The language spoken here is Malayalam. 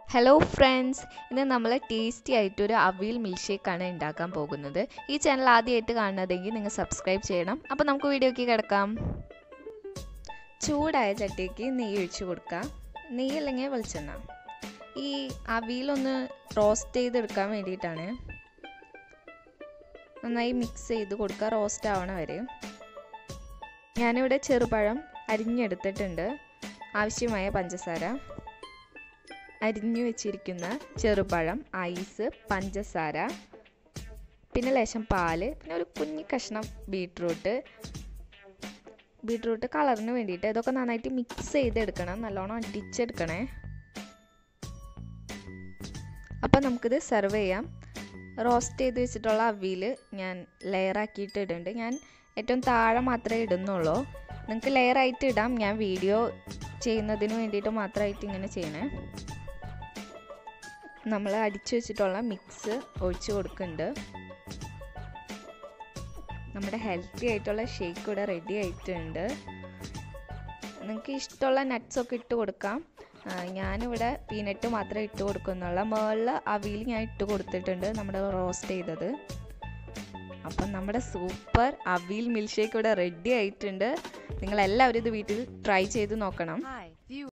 ഹലോ ഫ്രണ്ട്സ് ഇന്ന് നമ്മൾ ടേസ്റ്റി ആയിട്ടൊരു അവിയൽ മിൽക്ക് ഷേക്കാണ് ഉണ്ടാക്കാൻ പോകുന്നത് ഈ ചാനൽ ആദ്യമായിട്ട് കാണുന്നതെങ്കിൽ നിങ്ങൾ സബ്സ്ക്രൈബ് ചെയ്യണം അപ്പോൾ നമുക്ക് വീഡിയോയ്ക്ക് കിടക്കാം ചൂടായ ചട്ടിക്ക് നെയ്യ് ഒഴിച്ച് കൊടുക്കുക നെയ്യ് അല്ലെങ്കിൽ വെളിച്ചെണ്ണ ഈ അവിയലൊന്ന് റോസ്റ്റ് ചെയ്തെടുക്കാൻ വേണ്ടിയിട്ടാണ് നന്നായി മിക്സ് ചെയ്ത് കൊടുക്കുക റോസ്റ്റ് ആവണ വരെ ഞാനിവിടെ ചെറുപഴം അരിഞ്ഞെടുത്തിട്ടുണ്ട് ആവശ്യമായ പഞ്ചസാര അരിഞ്ഞു വെച്ചിരിക്കുന്ന ചെറുപഴം ഐസ് പഞ്ചസാര പിന്നെ ലേശം പാല് പിന്നെ ഒരു കുഞ്ഞി കഷ്ണം ബീട്രൂട്ട് ബീട്രൂട്ട് കളറിന് വേണ്ടിയിട്ട് ഇതൊക്കെ നന്നായിട്ട് മിക്സ് ചെയ്തെടുക്കണം നല്ലോണം അടിച്ചെടുക്കണേ അപ്പം നമുക്കിത് സെർവ് ചെയ്യാം റോസ്റ്റ് ചെയ്ത് വെച്ചിട്ടുള്ള അവിയിൽ ഞാൻ ലെയറാക്കിയിട്ട് ഇടുന്നുണ്ട് ഞാൻ ഏറ്റവും താഴെ മാത്രമേ ഇടുന്നുള്ളൂ നിങ്ങൾക്ക് ലെയറായിട്ട് ഇടാം ഞാൻ വീഡിയോ ചെയ്യുന്നതിന് വേണ്ടിയിട്ട് മാത്രമായിട്ട് ഇങ്ങനെ ചെയ്യണേ നമ്മൾ അടിച്ചു വെച്ചിട്ടുള്ള മിക്സ് ഒഴിച്ച് കൊടുക്കുന്നുണ്ട് നമ്മുടെ ഹെൽത്തി ആയിട്ടുള്ള ഷേക്ക് ഇവിടെ റെഡി ആയിട്ടുണ്ട് നിങ്ങൾക്ക് ഇഷ്ടമുള്ള നട്ട്സൊക്കെ ഇട്ട് കൊടുക്കാം ഞാനിവിടെ പീനട്ട് മാത്രമേ ഇട്ട് കൊടുക്കുന്നുള്ളൂ മുകളിൽ അവിയിൽ ഞാൻ ഇട്ട് കൊടുത്തിട്ടുണ്ട് നമ്മുടെ റോസ്റ്റ് ചെയ്തത് അപ്പം നമ്മുടെ സൂപ്പർ അവിയൽ മിൽക്ക് ഷേക്ക് ഇവിടെ റെഡി ആയിട്ടുണ്ട് നിങ്ങളെല്ലാവരും ഇത് വീട്ടിൽ ട്രൈ ചെയ്ത് നോക്കണം